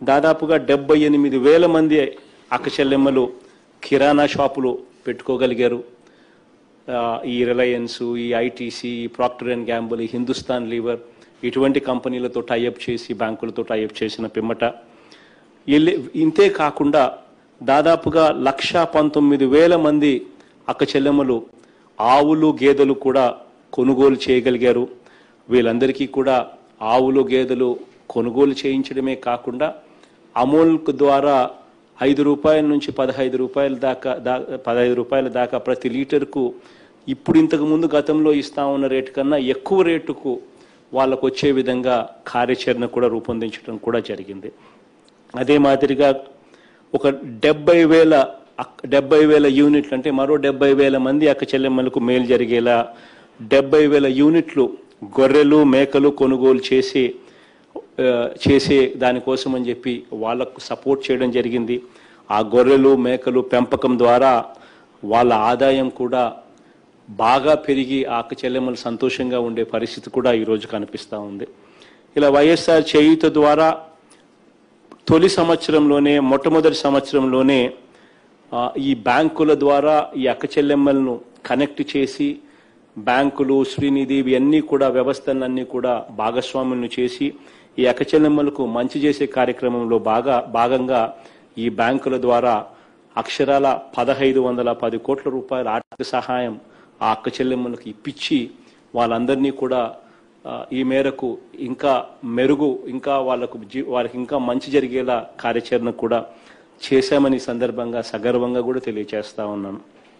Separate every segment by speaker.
Speaker 1: దాదాపుగా డెబ్బై ఎనిమిది వేల మంది అక్కచెల్లెమ్మలు కిరాణా షాపులు పెట్టుకోగలిగారు ఆ, ఈ రిలయన్స్ ఈ ఐటీసీ ఈ ప్రాక్టర్ అండ్ గ్యాంబుల్ ఈ హిందుస్థాన్ లీవర్ ఇటువంటి కంపెనీలతో టైఅప్ చేసి బ్యాంకులతో టైఅప్ చేసిన పిమ్మట ఇల్లే- ఇంతే కాకుండా దాదాపుగా లక్ష పంతొమ్మిది వేల మంది అక్క చెల్లెమ్మలు ఆవులు గేదెలు కూడా కొనుగోలు చేయగలిగారు వీళ్ళందరికీ కూడా ఆవులు గేదెలు కొనుగోలు చేయించడమే కాకుండా అమూల్ ద్వారా ఐదు రూపాయల నుంచి పదహైదు రూపాయల దాకా దా పదహైదు రూపాయల దాకా ప్రతి లీటర్కు ఇప్పుడు ఇంతకు ముందు గతంలో ఇస్తా ఉన్న రేటు కన్నా ఎక్కువ రేటుకు వాళ్ళకు వచ్చే విధంగా కార్యాచరణ కూడా రూపొందించడం కూడా జరిగింది అదే మాదిరిగా ఒక డెబ్బై వేల అక్- డెబ్బై వేల యూనిట్లు అంటే మరో డెబ్బై వేల మంది అక్క చెల్లెమ్మలకు మేలు జరిగేలా డెబ్బై వేల యూనిట్లు గొర్రెలు మేకలు కొనుగోలు చేసి ఆ, చేసే దానికోసం అని చెప్పి వాళ్ళకు సపోర్ట్ చేయడం జరిగింది ఆ గొర్రెలు మేకలు పెంపకం ద్వారా వాళ్ళ ఆదాయం కూడా బాగా పెరిగి ఆ అక్క చెల్లెమ్మలు సంతోషంగా ఉండే పరిస్థితి కూడా ఈరోజు కనిపిస్తూ ఉంది ఇలా వైఎస్ఆర్ చేయూత ద్వారా తొలి సంవత్సరంలోనే మొట్టమొదటి సంవత్సరంలోనే ఆ, ఈ బ్యాంకుల ద్వారా ఈ అక్క చెల్లెమ్మలను కనెక్ట్ చేసి బ్యాంకులు శ్రీనిధి ఇవన్నీ కూడా వ్యవస్థలన్నీ కూడా భాగస్వాములను చేసి ఈ అక్క చెల్లెమ్మలకు మంచి చేసే కార్యక్రమంలో బాగా భాగంగా ఈ బ్యాంకుల ద్వారా అక్షరాల పదహైదు వందల పది కోట్ల రూపాయల ఆర్థిక సహాయం ఆ అక్క చెల్లెమ్మలకు ఇప్పించి వాళ్ళందరినీ కూడా ఆ, ఈ మేరకు ఇంకా మెరుగు ఇంకా వాళ్ళకు జీ- వారికి ఇంకా మంచి జరిగేలా కార్యాచరణ కూడా చేశామని ఈ సందర్భంగా సగర్వంగా కూడా తెలియజేస్తా ఉన్నాను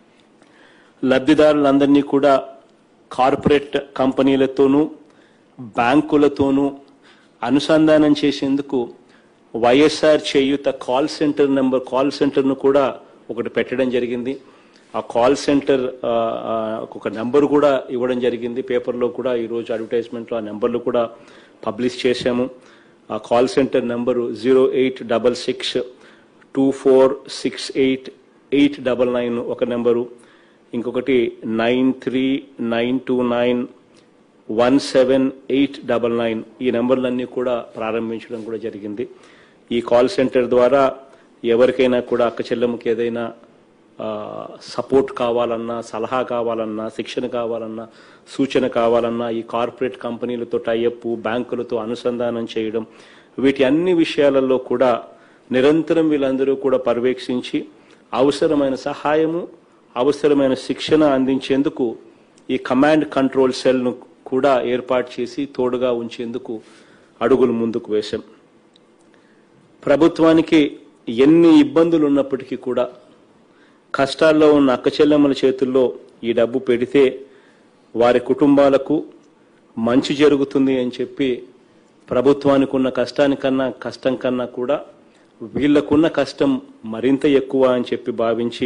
Speaker 1: లబ్ధిదారులందరినీ కూడా కార్పొరేట్ కంపెనీలతోనూ బ్యాంకులతోనూ అనుసంధానం చేసేందుకు వైఎస్ఆర్ చేయూత కాల్ సెంటర్ నెంబర్ కాల్ సెంటర్ను కూడా ఒకటి పెట్టడం జరిగింది ఆ కాల్ సెంటర్ ఆ, ఆ, ఒక నెంబర్ కూడా ఇవ్వడం జరిగింది పేపర్లో కూడా ఈరోజు అడ్వర్టైజ్మెంట్లో ఆ నెంబర్లు కూడా పబ్లిష్ చేశాము ఆ call centre number zero eight double six two four six eight eight double nine ఒక నెంబరు ఇంకొకటి nine three nine two nine one seven eight double nine ఈ నెంబర్లన్నీ కూడా ప్రారంభించడం కూడా జరిగింది ఈ కాల్ సెంటర్ ద్వారా ఎవరికైనా కూడా అక్క చెల్లెమ్మకి ఏదైనా ఆ, సపోర్ట్ కావాలన్నా సలహా కావాలన్నా శిక్షణ కావాలన్నా సూచన కావాలన్నా ఈ కార్పొరేట్ కంపెనీలతో టైఅప్ బ్యాంకులతో అనుసంధానం చేయడం వీటి అన్ని విషయాలలో కూడా నిరంతరం వీళ్ళందరూ కూడా పర్యవేక్షించి అవసరమైన సహాయము అవసరమైన శిక్షణ అందించేందుకు ఈ కమాండ్ కంట్రోల్ సెల్ను కూడా ఏర్పాటు చేసి తోడుగా ఉంచేందుకు అడుగులు ముందుకు వేశాం ప్రభుత్వానికి ఎన్ని ఇబ్బందులు ఉన్నప్పటికీ కూడా కష్టాల్లో ఉన్న అక్క చెల్లెమ్మల చేతుల్లో ఈ డబ్బు పెడితే వారి కుటుంబాలకు మంచి జరుగుతుంది అని చెప్పి ప్రభుత్వానికి ఉన్న కష్టానికన్నా కష్టం కన్నా కూడా వీళ్ళకున్న కష్టం మరింత ఎక్కువ అని చెప్పి భావించి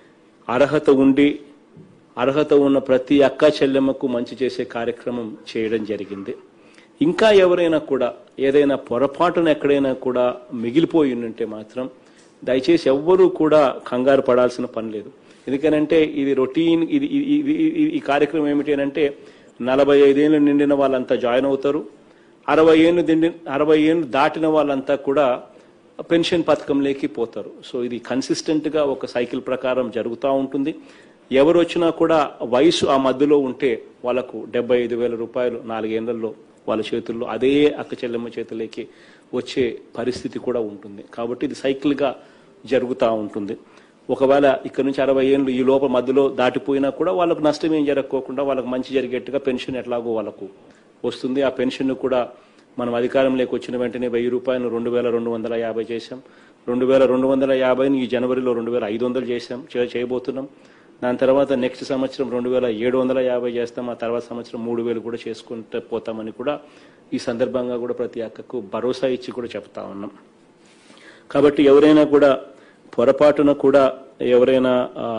Speaker 1: అర్హత ఉండి అర్హత ఉన్న ప్రతి అక్క చెల్లెమ్మకు మంచి చేసే కార్యక్రమం చేయడం జరిగింది ఇంకా ఎవరైనా కూడా ఏదైనా పొరపాటున ఎక్కడైనా కూడా మిగిలిపోయి ఉంటే మాత్రం దయచేసి ఎవ్వరూ కూడా కంగారు పడాల్సిన పని లేదు ఎందుకనంటే ఇది రొటీన్ ఇది ఇది- ఇది- ఇది- ఈ కార్యక్రమం ఏమిటి అంటే నలభై ఐదేళ్ళు నిండిన వాళ్ళంతా జాయిన్ అవుతారు అరవై ఏళ్ళు దిండి అరవై ఏళ్ళు దాటిన వాళ్ళంతా కూడా పెన్షన్ పథకంలోకి పోతారు సో ఇది కన్సిస్టెంట్ గా ఒక సైకిల్ ప్రకారం జరుగుతూ ఉంటుంది ఎవరు వచ్చినా కూడా వయసు ఆ మధ్యలో ఉంటే వాళ్ళకు డెబ్బై ఐదు వేల రూపాయలు నాలుగేళ్లలో వాళ్ళ చేతుల్లో అదే అక్క చెల్లెమ్మ చేతులకి వచ్చే పరిస్థితి కూడా ఉంటుంది కాబట్టి ఇది సైకిల్ గా జరుగుతూ ఉంటుంది ఒకవేళ ఇక్కడ నుంచి అరవై ఏళ్ళు ఈ లోపల మధ్యలో దాటిపోయినా కూడా వాళ్ళకు నష్టం ఏం జరగకోకుండా వాళ్ళకు మంచి జరిగేట్టుగా పెన్షన్ ఎట్లాగో వాళ్ళకు వస్తుంది ఆ పెన్షన్ కూడా మనం అధికారంలోకి వచ్చిన వెంటనే వెయ్యి రూపాయలు రెండు వేల రెండు వందల యాభై చేశాం రెండు వేల రెండు వందల యాభైని ఈ జనవరిలో రెండు వేల ఐదు వందలు చేశాం చే- చేయబోతున్నాం దాని తర్వాత నెక్స్ట్ సంవత్సరం రెండు వేల ఏడు వందల యాభై చేస్తాం ఆ తర్వాత సంవత్సరం మూడు వేలు కూడా చేసుకుంటూ పోతామని కూడా ఈ సందర్భంగా కూడా ప్రతి అక్కకు భరోసా ఇచ్చి కూడా చెప్తా ఉన్నాం కాబట్టి ఎవరైనా కూడా పొరపాటున కూడా ఎవరైనా ఆ,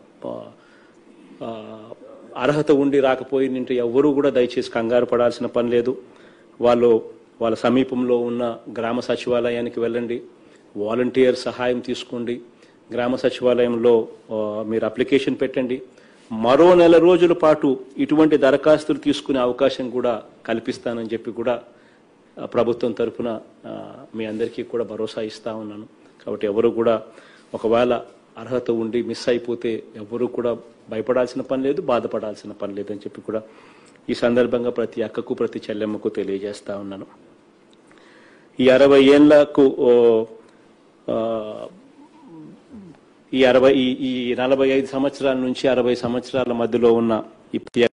Speaker 1: ఆ, అర్హత ఉండి రాకపోయినంటే ఎవరూ కూడా దయచేసి కంగారు పడాల్సిన పని లేదు వాళ్ళు వాళ్ళ సమీపంలో ఉన్న గ్రామ సచివాలయానికి వెళ్ళండి వాలంటీర్ సహాయం తీసుకోండి గ్రామ సచివాలయంలో ఆ, మీరు అప్లికేషన్ పెట్టండి మరో నెల రోజుల పాటు ఇటువంటి దరఖాస్తులు తీసుకునే అవకాశం కూడా కల్పిస్తానని చెప్పి కూడా ఆ, ప్రభుత్వం తరఫున ఆ, మీ అందరికీ కూడా భరోసా ఇస్తా ఉన్నాను కాబట్టి ఎవరు కూడా ఒకవేళ అర్హత ఉండి మిస్ అయిపోతే ఎవరు కూడా భయపడాల్సిన పని లేదు బాధపడాల్సిన పని లేదు అని చెప్పి కూడా ఈ సందర్భంగా ప్రతి అక్కకు ప్రతి చెల్లెమ్మకు తెలియజేస్తా ఉన్నాను ఈ అరవై ఏళ్లకు ఓ, ఆ, ఈ అరవై ఈ- ఈ నలభై ఐదు సంవత్సరాల నుంచి అరవై సంవత్సరాల మధ్యలో ఉన్న ఈ ప్రతి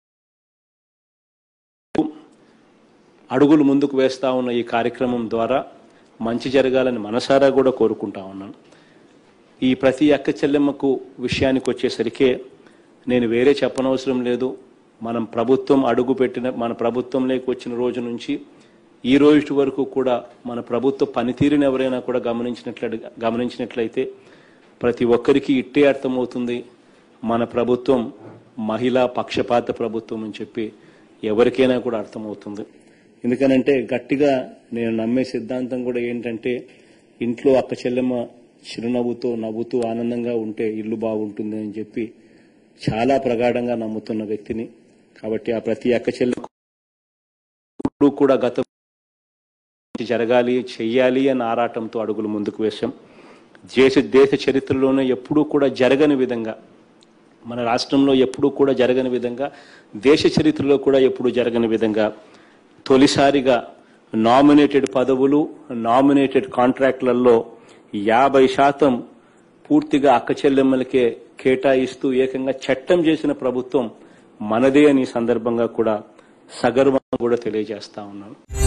Speaker 1: అడుగులు ముందుకు వేస్తా ఉన్న ఈ కార్యక్రమం ద్వారా మంచి జరగాలని మనసారా కూడా కోరుకుంటా ఉన్నాను ఈ ప్రతి అక్క చెల్లెమ్మకు విషయానికి వచ్చేసరికి నేను వేరే చెప్పనవసరం లేదు మనం ప్రభుత్వం అడుగు పెట్టిన మన ప్రభుత్వంలోకి వచ్చిన రోజు నుంచి ఈ రోజు వరకు కూడా మన ప్రభుత్వ పనితీరుని ఎవరైనా కూడా గమనించినట్లు గమనించినట్లయితే ప్రతి ఒక్కరికి ఇట్టే అర్థమవుతుంది మన ప్రభుత్వం మహిళా పక్షపాత ప్రభుత్వం అని చెప్పి ఎవరికైనా కూడా అర్థమవుతుంది ఎందుకనంటే గట్టిగా నేను నమ్మే సిద్ధాంతం కూడా ఏంటంటే ఇంట్లో అక్క చెల్లెమ్మ చిరునవ్వుతో నవ్వుతూ ఆనందంగా ఉంటే ఇల్లు బాగుంటుంది అని చెప్పి చాలా ప్రగాఢంగా నమ్ముతున్న వ్యక్తిని కాబట్టి ఆ ప్రతి అక్క చెల్లెమ్మకు కూడా గత జరగాలి చెయ్యాలి అన్న ఆరాటంతో అడుగులు ముందుకు వేశాం దేశ దేశ చరిత్రలోనే ఎప్పుడూ కూడా జరగని విధంగా మన రాష్ట్రంలో ఎప్పుడూ కూడా జరగని విధంగా దేశ చరిత్రలో కూడా ఎప్పుడూ జరగని విధంగా తొలిసారిగా నామినేటెడ్ పదవులు నామినేటెడ్ కాంట్రాక్ట్లలో యాభై శాతం పూర్తిగా అక్క చెల్లెమ్మలకే కేటాయిస్తూ ఏకంగా చట్టం చేసిన ప్రభుత్వం మనదే అని ఈ సందర్భంగా కూడా సగర్వంగా కూడా తెలియజేస్తా ఉన్నాను